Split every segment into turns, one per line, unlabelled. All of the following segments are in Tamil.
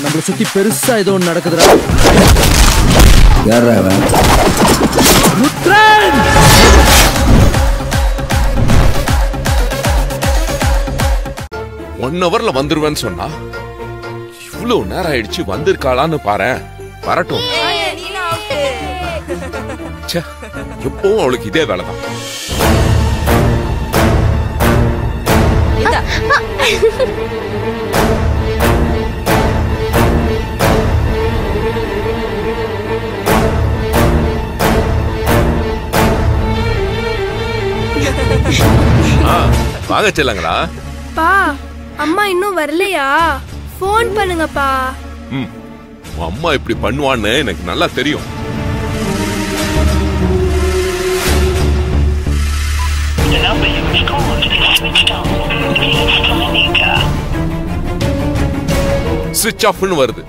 நம்மள சுத்தி பெருசா ஏதோ ஒண்ணு நடக்குதுடா
யாரா அவன்
ருத்ரன்
ஒன் ஹவர்ல வந்துருவேன்னு சொன்னா இவ்வளவு நேரம் ஆயிடுச்சு வந்திருக்காளான்னு பாரேன் வரட்டும் ச்சே, எப்பவும் அவளுக்கு இதே வேலைதான் ஆ, வாங்க செல்லங்களா
பா அம்மா இன்னும் வரலையா ஃபோன் பண்ணுங்கப்பா
ம் உன் அம்மா இப்படி பண்ணுவான்னு எனக்கு நல்லா தெரியும்
The number you have called is switched off. Please try later.
சுவிட்ச் ஆஃப்னு வருது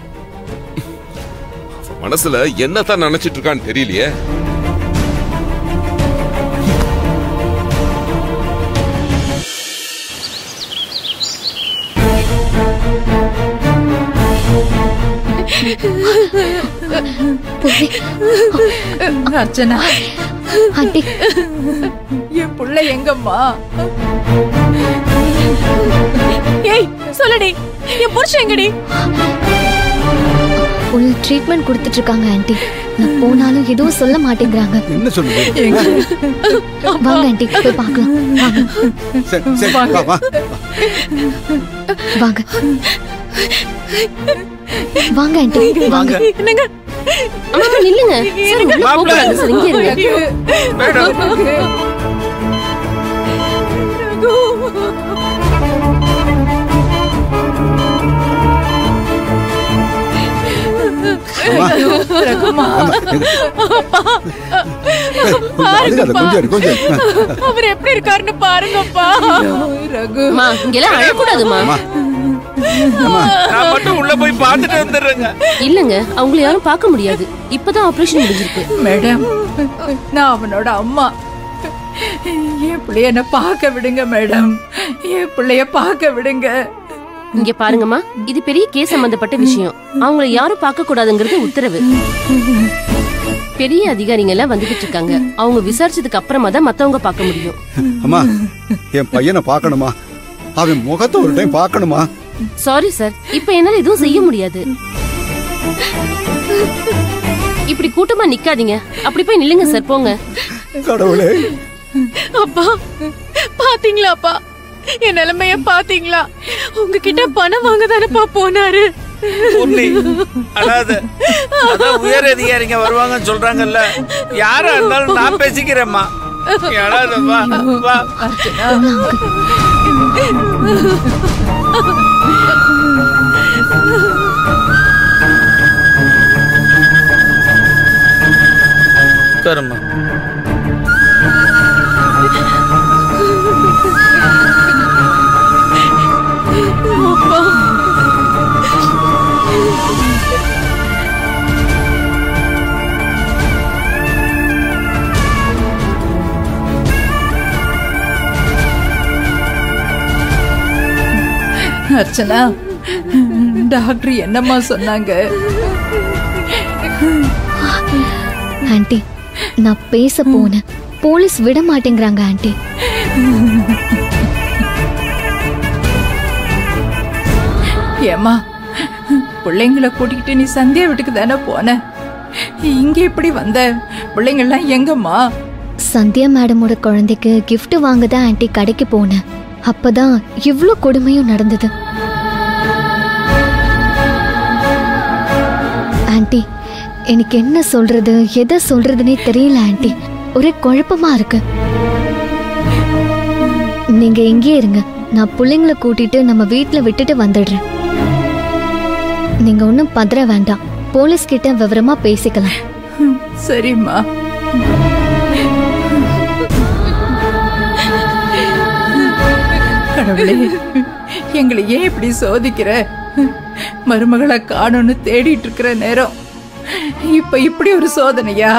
அவ மனசுல என்னதான் நினைச்சிட்டு இருக்கான்னு தெரியலையே
அர்ச்சனா
ஆண்டி
என் புள்ள எங்கம்மா ஏய் சொல்லுடி என் புருஷன் எங்கடி
ஃபுல் ட்ரீட்மெண்ட் கொடுத்துட்டு இருக்காங்க ஆண்டி நான் போனாலும் எதுவும் சொல்ல மாட்டேங்கிறாங்க
என்ன சொல்லுது
வாங்க ஆண்டி போய் பார்க்கலாம் வாங்க
சரி சரி வா வா
வாங்க வாங்க ஆண்டி வாங்க
என்னங்க
அம்மா நில்லுங்க சார் உள்ள போகக்கூடாது சார் இங்கே இருங்க
ரகுமா
அழுகாத கொஞ்சம் இரு, கொஞ்சம் இரு.
அவர் எப்படி இருக்காருன்னு பாருங்கப்பா ரகு
அம்மா இங்கெல்லாம் அழக்கூடாதுமா
அம்மா அம்மா
நான் மட்டும் உள்ள போய் பார்த்துட்டு வந்துடுறேங்க
இல்லங்க அவங்கள யாரும் பார்க்க முடியாது இப்பதான் ஆபரேஷன் முடிஞ்சிருக்கு
மேடம் நான் அவனோட அம்மா என் பிள்ளைய என்ன பார்க்க விடுங்க மேடம் என் பிள்ளைய பார்க்க விடுங்க
இங்க பாருங்கம்மா இது பெரிய கேஸ் சம்பந்தப்பட்ட விஷயம் அவங்கள யாரும் பார்க்க கூடாதுங்கிறது உத்தரவு பெரிய அதிகாரிங்க எல்லாம் வந்துகிட்டு இருக்காங்க அவங்க விசாரிச்சதுக்கு அப்புறமா தான் மத்தவங்க பார்க்க முடியும்
அம்மா என் பையனை பார்க்கணுமா அவன் முகத்தை ஒரு டைம் பார்க்கணுமா
சாரி சார் இப்ப என்னால எதுவும் செய்ய முடியாது இப்படி கூட்டமா நிக்காதீங்க அப்படி போய் நில்லுங்க சார் போங்க
கடவுளே
அப்பா பாத்தீங்களா அப்பா என் நிலைமைய பாத்தீங்களா உங்ககிட்ட பணம் வாங்க தானப்பா போனாரு
பூர்ணி அழாத அதான் உயர் அதிகாரிங்க வருவாங்கன்னு சொல்றாங்கல்ல யாரா இருந்தாலும் நான் பேசிக்கிறேம்மா நீ அழாத வா வா உட்காரும்மா
அர்ச்சனா டாக்டர் என்னம்மா சொன்னாங்க
ஆண்டி நான் பேச போனேன் போலீஸ் விட மாட்டேங்கிறாங்க ஆண்டி
ஏமா பிள்ளைங்களை கூட்டிக்கிட்டு நீ சந்தியா வீட்டுக்கு தானே போன இங்க எப்படி வந்த பிள்ளைங்கள்லாம் எங்கம்மா
சந்தியா மேடமோட குழந்தைக்கு gift வாங்க தான் ஆண்டி கடைக்கு போனேன் அப்பதான் இவ்ளோ கொடுமையும் நடந்தது ஆண்டி எனக்கு என்ன சொல்றது எதை சொல்றதுனே தெரியல ஆண்டி ஒரே குழப்பமா இருக்கு நீங்க எங்கே இருங்க நான் பிள்ளைங்களை கூட்டிட்டு நம்ம வீட்ல விட்டுட்டு வந்துடுறேன் நீங்க ஒன்றும் பதற வேண்டாம் போலீஸ் கிட்ட விவரமா பேசிக்கலாம்
சரிம்மா கடவுளே எங்களை ஏன் இப்படி சோதிக்கிற மருமகளை காணும்னு தேடிட்டு இருக்கிற நேரம் இப்ப இப்படி ஒரு சோதனையா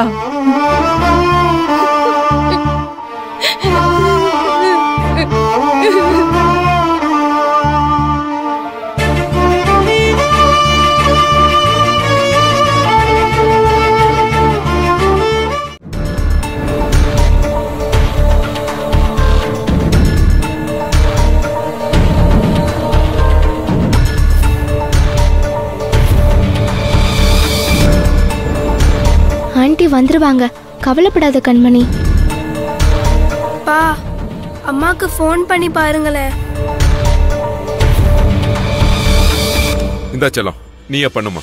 வந்துருவாங்க கவலைப்படாத கண்மணி
பா அம்மாக்கு ஃபோன் பண்ணி பாருங்களேன்
இந்தா செல்லம் நீயே பண்ணுமா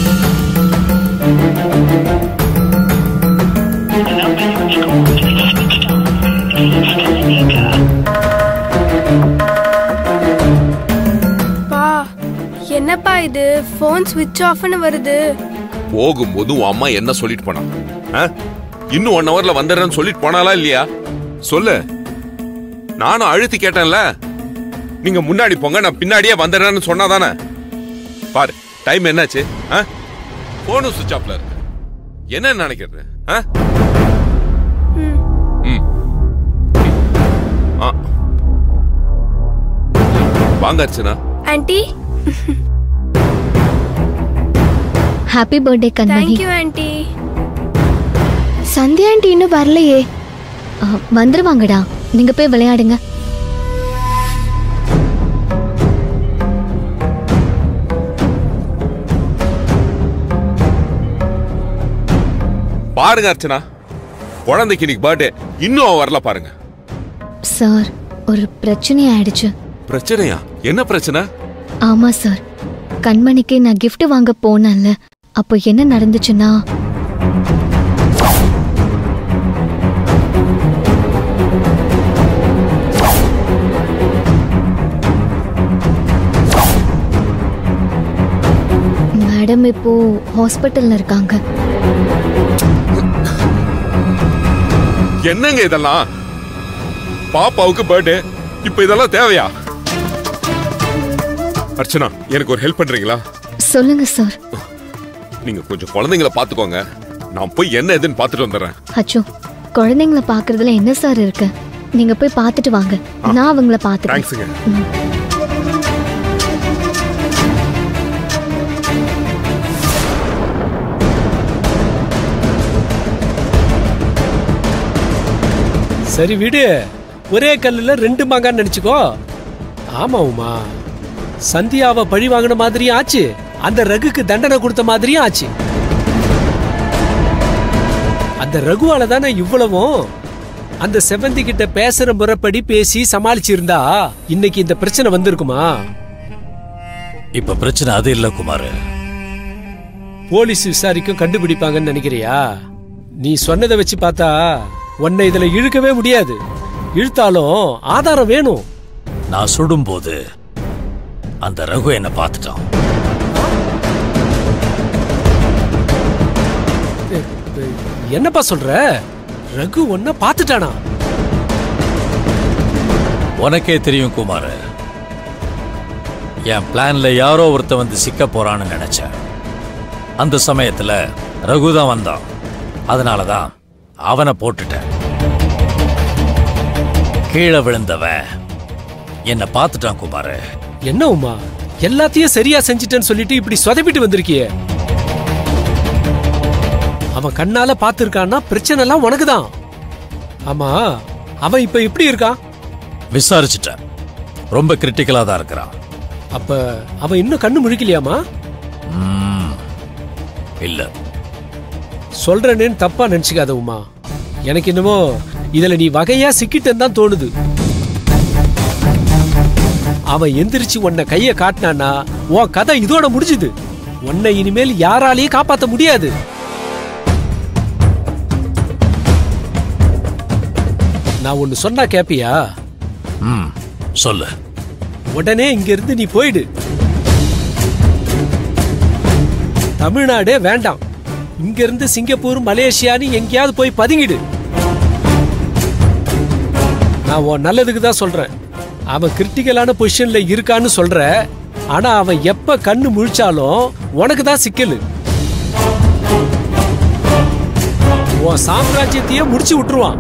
The number you have called is switched off. Please try later.
பா என்னப்பா இது ஃபோன் ஸ்விட்ச் ஆஃப்னு வருது
போகும்போது உன் அம்மா என்ன சொல்லிட்டு போனா ஆ? இன்னும் ஒன் ஹவர்ல வந்துடுறேன்னு சொல்லிட்டு போனாலா இல்லையா சொல்லு நானும் அழுத்தி கேட்டேன்ல நீங்க முன்னாடி போங்க நான் பின்னாடியே வந்துடுறேன்னு சொன்னாதானே பாரு டைம் என்னாச்சு போனும் சுவிட்ச் ஆஃப்ல இருக்கு என்ன நினைக்கிறது ஆ? ம். ஆ. வாங்க Archana
aunty
happy birthday Kanmani
thank you aunty
Sandhya aunty இன்னும் வரலையே
ஆ, வந்துருவாங்கடா நீங்க போய் விளையாடுங்க
பாருங்க அர்ச்சனா குழந்தைக்கு இன்னைக்கு பர்த்டே இன்னும் அவ வரல பாருங்க
சார் ஒரு பிரச்சனை ஆயிடுச்சு
பிரச்சனையா என்ன பிரச்சனை
ஆமா சார் கண்மணிக்கு நான் gift வாங்க போனேன்ல அப்போ என்ன நடந்துச்சுன்னா மேடம் இப்போ ஹாஸ்பிட்டல்ல இருக்காங்க
என்னங்க இதெல்லாம் பாப்பாவுக்கு பர்த்டே இப்ப இதெல்லாம் தேவையா அர்ச்சனா எனக்கு ஒரு ஹெல்ப் பண்றீங்களா
சொல்லுங்க சார்
நீங்க கொஞ்சம் குழந்தைங்கள பாத்துக்கோங்க நான் போய் என்ன ஏதுன்னு பாத்துட்டு வந்துடுறேன்
அச்சோ குழந்தைங்கள பாக்குறதுல என்ன சார் இருக்கு நீங்க போய் பார்த்துட்டு வாங்க நான் அவங்கள பாத்துக்கிறேன்
தேங்க்ஸுங்க
சரி விடு ஒரே கல்லுல ரெண்டு மாங்கான்னு நினைச்சுக்கோ ஆமா உமா சந்தியாவை பழி வாங்கின மாதிரியும் ஆச்சு அந்த ரகுக்கு தண்டனை கொடுத்த மாதிரியும் ஆச்சு அந்த ரகுவால தானே இவ்வளவும் அந்த செவந்தி கிட்ட பேசுற முறைப்படி பேசி சமாளிச்சிருந்தா இன்னைக்கு இந்த பிரச்சனை வந்திருக்குமா
இப்ப பிரச்சனை அது இல்ல குமார்
போலீஸ் விசாரிக்கும் கண்டுபிடிப்பாங்கன்னு நினைக்கிறியா நீ சொன்னதை வச்சு பார்த்தா உன்னை இதுல இழுக்கவே முடியாது இழுத்தாலும் ஆதாரம் வேணும்
நான் சுடும்போது அந்த ரகு என்ன பார்த்துட்டான்
என்னப்பா சொல்ற ரகு ஒன்ன பாத்துட்டானா
உனக்கே தெரியும் குமார் என் பிளான்ல யாரோ ஒருத்தன் வந்து சிக்க போறான்னு நினைச்சேன் அந்த சமயத்துல ரகு தான் வந்தான் அதனாலதான் அவனை போட்டுட்டேன் கீழே விழுந்தவன் என்ன பார்த்துட்டான் குமார்
என்ன உமா எல்லாத்தையும் சரியா செஞ்சிட்டேன்னு சொல்லிட்டு இப்படி சொதப்பிட்டு வந்திருக்கியே அவன் கண்ணால பாத்துருக்கான்னா பிரச்சனை எல்லாம் உனக்குதான் ஆமா அவன் இப்ப எப்படி இருக்கான்
விசாரிச்சுட்டேன் ரொம்ப கிரிட்டிக்கலா தான் இருக்கிறான்
அப்ப அவன் இன்னும் கண்ணு முழிக்கலையாமா
ம், இல்ல
சொல்றேன்னு தப்பா நினைச்சுக்காத உமா எனக்கு என்னமோ இதுல நீ வகையா சிக்கிட்டேன்னு தான் தோணுது அவன் எந்திரிச்சு உன்னை கைய காட்டினானா உன் கதை இதோட முடிஞ்சுது உன்னை இனிமேல் யாராலையும் காப்பாத்த முடியாது நான் ஒன்னு சொன்னா கேப்பியா
ம் சொல்லு
உடனே இங்க இருந்து நீ போயிடு தமிழ்நாடே வேண்டாம் இங்க இருந்து சிங்கப்பூர் மலேசியான்னு எங்கேயாவது போய் பதுங்கிடு நான் உன் நல்லதுக்கு தான் சொல்றேன் அவன் கிரிட்டிக்கலான பொசிஷன்ல இருக்கான்னு சொல்ற ஆனா அவன் எப்ப கண்ணு முழிச்சாலும் உனக்கு தான் சிக்கலு உன் சாம்ராஜ்யத்தையே முடிச்சு விட்டுருவான்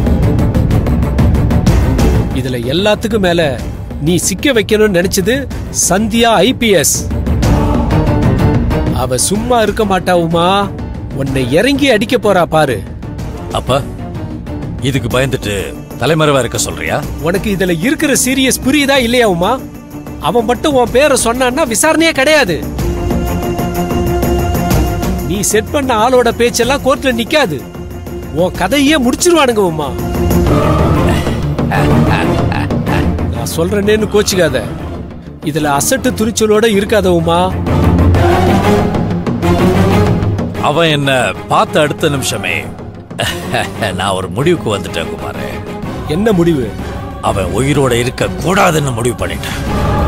இதுல எல்லாத்துக்கும் மேல நீ சிக்க வைக்கணும்னு நினைச்சது சந்தியா ஐபிஎஸ் அவ சும்மா இருக்க மாட்டா உமா உன்னை இறங்கி அடிக்க போறா பாரு
அப்ப இதுக்கு பயந்துட்டு தலைமறைவா இருக்க சொல்றியா
உனக்கு இதுல இருக்கிற சீரியஸ் புரியுதா இல்லையா உமா அவன் மட்டும் உன் பேரை சொன்னான்னா விசாரணையே கிடையாது நீ செட் பண்ண ஆளோட பேச்செல்லாம் கோர்ட்ல நிக்காது உன் கதையே முடிச்சிருவானுங்க உமா நான் சொல்றேனேன்னு கோச்சிக்காத இதுல அசட்டு துணிச்சலோட இருக்காத உமா
அவன் என்ன பார்த்த அடுத்த நிமிஷமே நான் ஒரு முடிவுக்கு வந்துட்டேன் குமார்
என்ன முடிவு
அவன் உயிரோட இருக்க கூடாதுன்னு முடிவு பண்ணிட்டேன்